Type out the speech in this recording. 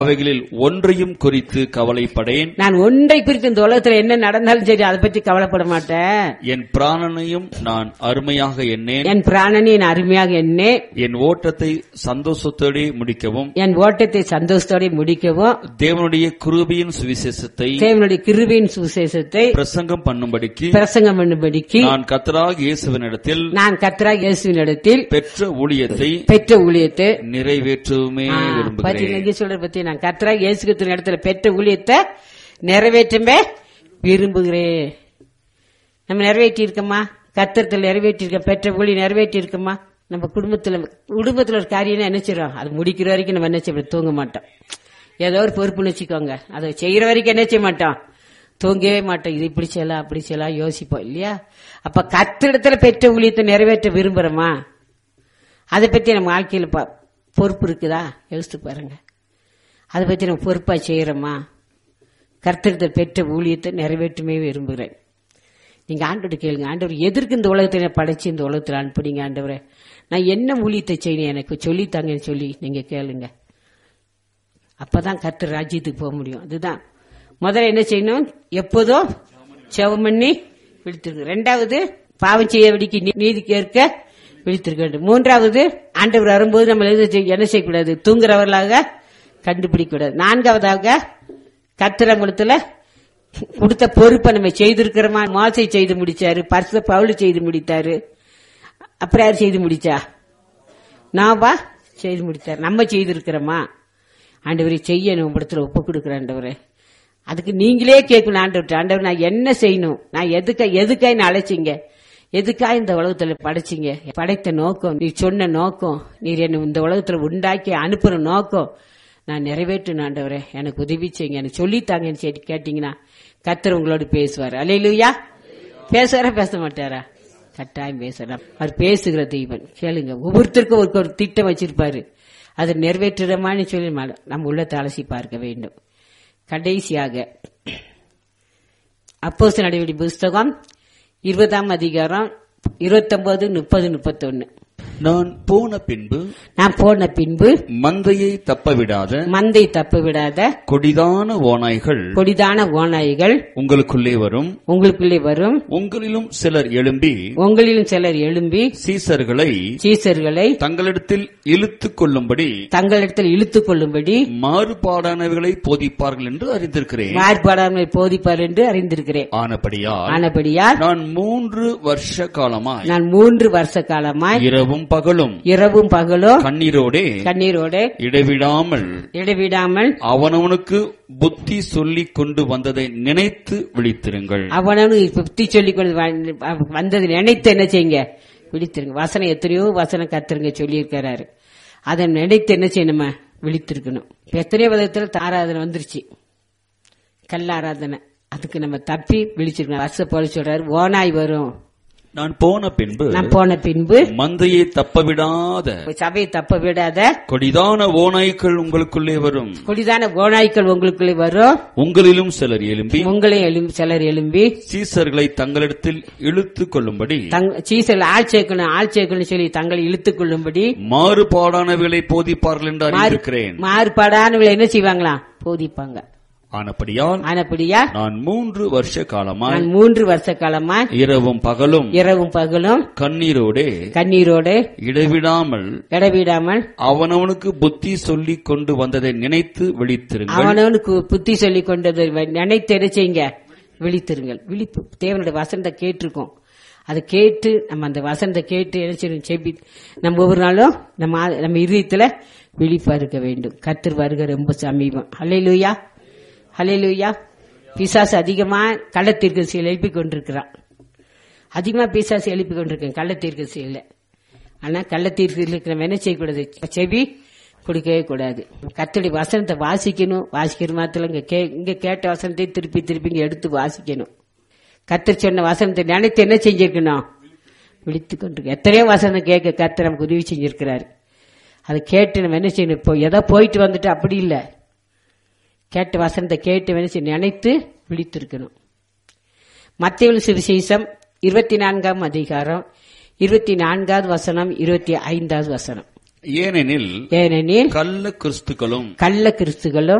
அவைகளில் ஒன்றையும் குறித்து கவலைப்படேன் நான் ஒன்றை குறித்து இந்த உலகத்துல என்ன நடந்தாலும் சரி அதை பற்றி கவலைப்பட மாட்டேன் என் பிராணனையும் நான் அருமையாக எண்ணேன் என் பிராணனை நான் அருமையாக எண்ணே என் ஓட்டத்தை சந்தோஷத்தோടെ முடிக்கவும் என் ஓட்டத்தை சந்தோஷத்தோட முடிக்கவும் தேவனுடைய குருபியின் சுவிசேஷத்தை தேவனுடைய கிருபையின் சுவிசேஷத்தை பிரசங்கம் பண்ணும்படிக்கு பிரசங்கம் பண்ணும்படிக்கு நான் கத்தராக இயேசுவினிடத்தில் நான் கத்ரா இயேசுவினிடத்தில் பெற்ற ஊழியத்தை பெற்ற ஊழியத்தை நிறைவேற்றவுமே ஆ, விரும்புகிறேன் பாத்தீங்களா, இங்க சொல்ற பத்தி நான் கத்ரா இயேசுகிற இடத்துல பெற்ற ஊழியத்தை நிறைவேற்றமே விரும்புகிறேன் நம்ம நிறைவேற்றி இருக்கோமா கத்திரத்தில் நிறைவேற்றி இருக்க பெற்ற ஊழி நிறைவேற்றி இருக்கோமா நம்ம குடும்பத்துல குடும்பத்துல ஒரு காரியம் என்ன செய்றோம் அது முடிக்கிற வரைக்கும் நம்ம என்ன செய்ய தூங்க மாட்டோம் ஏதோ ஒரு பொறுப்புன்னு வச்சுக்கோங்க அதை செய்யற வரைக்கும் என்ன செய்ய மாட்டோம் தூங்கவே மாட்டோம் இது இப்படி செய்யலாம் அப்படி செய்யலாம் யோசிப்போம் இல்லையா அப்ப கத்திடத்துல பெற்ற ஊழியத்தை நிறைவேற்ற விரும்புறோமா அதை பத்தி நம்ம வாழ்க்கையில ப- பொறுப்பு இருக்குதா யோசித்து பாருங்க அதை பத்தி நம்ம பொறுப்பா செய்யறோமா கர்த்தர்கள் பெற்ற ஊழியத்தை நிறைவேற்றுமே விரும்புகிறேன் நீங்க ஆண்டோட கேளுங்க ஆண்டவர் எதற்கு இந்த உலகத்தை நான் படைச்சு இந்த உலகத்தில் அனுப்புனீங்க ஆண்டவரே நான் என்ன ஊழியத்தை செய்யணும் எனக்கு சொல்லித்தாங்கன்னு சொல்லி நீங்க கேளுங்க அப்பதான் கர்த்தர் ராஜ்யத்துக்கு போக முடியும் அதுதான் முதல்ல என்ன செய்யணும் எப்போதும் செவம் பண்ணி விழித்திருக்கு ரெண்டாவது பாவம் செய்ய விடிக்கு நீதி கேட்க விழித்திருக்க வேண்டும் மூன்றாவது ஆண்டவர் வரும்போது நம்ம எது செய்ய- என்ன செய்யக்கூடாது தூங்குறவர்களாக கண்டுபிடிக்க கூடாது நான்காவதாக கத்திரங்குளத்துல கொடுத்த பொறுப்பை நம்ம செய்திருக்கிறோமா மாசை செய்து முடிச்சாரு பரிசு பவுல் செய்து முடித்தாரு அப்புறம் யார் செய்து முடிச்சா நாவா செய்து முடித்தார் நம்ம செய்திருக்கிறோமா ஆண்டவரை செய்ய நம்ம இடத்துல ஒப்பு கொடுக்குற ஆண்டவரே அதுக்கு நீங்களே கேட்கணும் ஆண்டவர் ஆண்டவர் நான் என்ன செய்யணும் நான் எதுக்கா எதுக்காய் என்ன அழைச்சிங்க எதுக்காக இந்த உலகத்துல படைச்சிங்க படைத்த நோக்கம் நீ சொன்ன நோக்கம் நீர் என்ன இந்த உலகத்துல உண்டாக்கி அனுப்புற நோக்கம் நான் நிறைவேற்றணும் ஆண்டவரே எனக்கு உதவி செய்யுங்க எனக்கு சொல்லித்தாங்கன்னு சொல்லி கேட்டீங்கன்னா கத்தர் உங்களோட பேசுவார் அலையிலுயா பேசுவாரா பேச மாட்டாரா கட்டாயம் பேசுறார் அவர் பேசுகிற தெய்வன் கேளுங்க ஒவ்வொருத்தருக்கும் ஒரு ஒரு திட்டம் வச்சிருப்பாரு அதை நிறைவேற்றுறமான்னு சொல்லி ம- நம்ம உள்ளத்தை அலசி பார்க்க வேண்டும் கடைசியாக அப்போஸ் நடவடி புஸ்தகம் இருபதாம் அதிகாரம் இருபத்தொன்பது முப்பது முப்பத்தொன்னு நான் போன பின்பு நான் போன பின்பு மந்தையை தப்பவிடாத மந்தை தப்பு விடாத கொடிதான ஓநாய்கள் கொடிதான ஓநாய்கள் உங்களுக்குள்ளே வரும் உங்களுக்குள்ளே வரும் உங்களிலும் சிலர் எழும்பி உங்களிலும் சிலர் எழும்பி சீசர்களை சீசர்களை தங்களிடத்தில் இழுத்துக் கொள்ளும்படி தங்களிடத்தில் இழுத்துக் கொள்ளும்படி மாறுபாடானவைகளை போதிப்பார்கள் என்று அறிந்திருக்கிறேன் மாறுபாடாமை போதிப்பார் என்று அறிந்திருக்கிறேன் ஆனபடியால் ஆனபடியால் நான் மூன்று வருஷ காலமாய் நான் மூன்று வருஷ காலமாய் இரவும் பகலும் இரவும் பகலும் கண்ணீரோடே கண்ணீரோடு இடைவிடாமல் இடைவிடாமல் அவனவனுக்கு புத்தி சொல்லிக் கொண்டு வந்ததை நினைத்து விழித்திருங்கள் அவனு புத்தி சொல்லிக் கொண்டு வ- வந்தது நினைத்து என்ன செய்யுங்க விழித்திருங்க வசனம் எத்தனையோ வசனம் கத்துருங்க சொல்லியிருக்கிறாரு அதை நினைத்து என்ன செய்யணுமா விழித்திருக்கணும் இப்ப எத்தனையோ விதத்துல ஆராதனை வந்துருச்சு கல் ஆராதனை அதுக்கு நம்ம தப்பி விழிச்சிருக்கணும் வருஷ போல சொல்றாரு ஓனாய் வரும் நான் போன பின்பு நான் போன பின்பு மந்தையை தப்பவிடாத சபையை தப்ப விடாத கொடிதான ஓநாய்க்கள் உங்களுக்குள்ளே வரும் கொடிதான ஓநாய்க்கள் உங்களுக்குள்ளே வரும் உங்களிலும் சிலர் எழும்பி உங்களை எழும்பி சிலர் எழும்பி சீசர்களை தங்களிடத்தில் இழுத்துக் கொள்ளும்படி தங்- சீசல் ஆள் சேர்க்கணும் ஆள் சேர்க்கணும் சொல்லி தங்களை இழுத்துக் கொள்ளும்படி மாறுபாடானவைகளை போதிப்பார்கள் என்று அறிந்திருக்கிறேன் மாறுபாடானவங்களை என்ன செய்வாங்களாம் போதிப்பாங்க ஆனபடியால் ஆனப்படியா நான் மூன்று வருஷ காலமாய் நான் மூன்று வருஷ காலமா இரவும் பகலும் இரவும் பகலும் கண்ணீரோடே கண்ணீரோடு இடைவிடாமல் இடைவிடாமல் அவனவனுக்கு புத்தி சொல்லிக் கொண்டு வந்ததை நினைத்து விழித்திருங்கள் அவனவனுக்கு புத்தி சொல்லிக் கொண்டது நினைத்து என்ன செய்யுங்க விழித்திருங்கள் விழிப்பு தேவனுடைய வசனத்தை கேட்டிருக்கோம் அதை கேட்டு நம்ம அந்த வசனத்தை கேட்டு என்ன செய்யணும் செபி நம்ம ஒவ்வொரு நாளும் நம்ம ஆ- நம்ம இதயத்துல விழிப்பா இருக்க வேண்டும் கத்தர் வருக ரொம்ப சமீபம் ஹalleluya ஹalleluya பிசாசு அதிகமா கள்ளத்திற்கு செயல் எழுப்பிக் கொண்டிருக்கிறான் அதிகமா பிசாசு எழுப்பி கொண்டிருக்கேன் கள்ளத்தீர்க்க செயல ஆனா கள்ளத்தீர்க்கு இருக்கிற என்ன செய்யக்கூடாது செவி கொடுக்கவே கூடாது கத்தடி வசனத்தை வாசிக்கணும் வாசிக்கிற மாத்திரம் இங்க கே இங்க கேட்ட வசனத்தை திருப்பி திருப்பி இங்க எடுத்து வாசிக்கணும் கத்தர் சொன்ன வசனத்தை நினைத்து என்ன செஞ்சிருக்கணும் விழித்து கொண்டிருக்க எத்தனையோ வசனம் கேட்க கத்தர் நமக்கு உதவி செஞ்சிருக்கிறாரு அதை கேட்டு நம்ம என்ன செய்யணும் இப்போ ஏதோ போயிட்டு வந்துட்டு அப்படி இல்லை கேட்ட வசனத்தை கேட்டு என்ன செய்யணும் நினைத்து விழித்திருக்கணும் மத்திய சுவிசேஷம் இருபத்தி நான்காம் அதிகாரம் இருபத்தி நான்காவது வசனம் இருபத்தி ஐந்தாவது வசனம் ஏனெனில் ஏனெனில் கள்ள கிறிஸ்துக்களும் கள்ள கிறிஸ்துகளும்